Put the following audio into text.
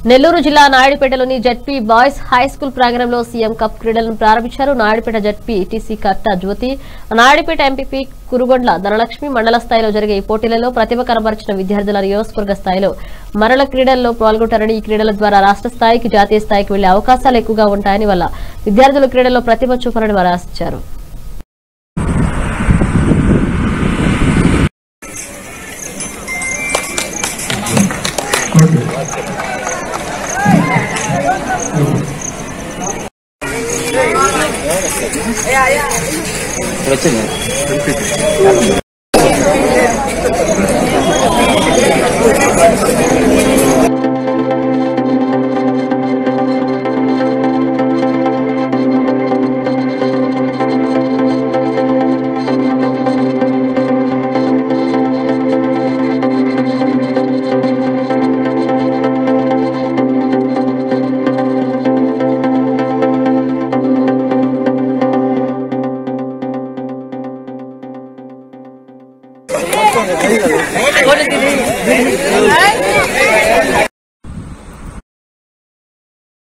నెల్లూరు జిల్లా నాయుడుపేటలోని ZP boys high school ప్రాంగణంలో సీఎం కప్ క్రీడలను ప్రారంభించారు Naidupeta ZP TC Katta Jyothi Naidupeta MPP Kurugondla Dhanalakshmi మండల స్థాయిలో జరిగే ఈ పోటీలలో ప్రతిభ కనబరిచిన విద్యార్థుల నియోజకవర్గ స్థాయిలో మరల క్రీడల్లో పాల్గొంటారని ఈ క్రీడల ద్వారా రాష్ట్ర స్థాయికి జాతీయ స్థాయికి వెళ్లే అవకాశాలు ఎక్కువగా ఉంటాయని వల్ల విద్యార్థులు క్రీడల్లో ప్రతిభ చూపాలని వారు ఆశించారు వచ్చింది What is it?